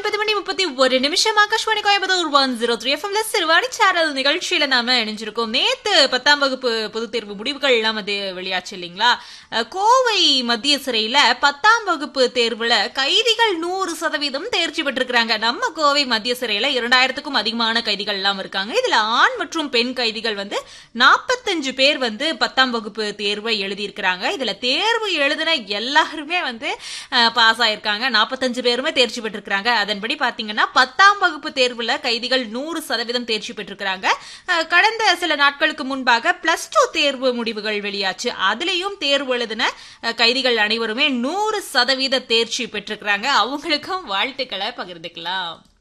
ஒன்பது மணி முப்பத்தி ஒரு நிமிஷம் Akashvani Coimbatore one zero three எஃப்எம்ல சிறுவாணி சேனல் நிகழ்ச்சியில நாம இணைஞ்சிருக்கோம் நேத்து பத்தாம் வகுப்பு பொதுத் தேர்வு முடிவுகள் எல்லாம் அது வெளியாச்சு இல்லைங்களா அஹ், கோவை மத்திய சிறையில பத்தாம் வகுப்பு தேர்வுல கைதிகள் நூறு சதவீதம் தேர்ச்சி பெற்றிருக்கிறாங்க நம்ம கோவை மத்திய சிறையில இரண்டாயிரத்துக்கும் அதிகமான கைதிகள் எல்லாம் இருக்காங்க இதுல ஆண் மற்றும் பெண் கைதிகள் வந்து நாற்பத்தஞ்சு பேர் வந்து பத்தாம் வகுப்பு தேர்வை எழுதியிருக்கிறாங்க இதுல தேர்வு எழுதின எல்லாருமே வந்து பாஸ் ஆயிருக்காங்க நாற்பத்தஞ்சு பேருமே தேர்ச்சி பெற்றிருக்கிறாங்க அதன்படி பாத்தீங்கன்னா பத்தாம் வகுப்பு தேர்வுல கைதிகள் நூறு சதவீதம் தேர்ச்சி பெற்றிருக்கிறாங்க அஹ், கடந்த சில நாட்களுக்கு முன்பாக பிளஸ் டூ தேர்வு முடிவுகள் வெளியாச்சு அதுலயும் தேர்வு எழுதின அஹ், கைதிகள் அனைவருமே நூறு சதவீத தேர்ச்சி பெற்றிருக்கிறாங்க அவங்களுக்கும் வாழ்த்துக்களை பகிர்ந்துக்கலாம்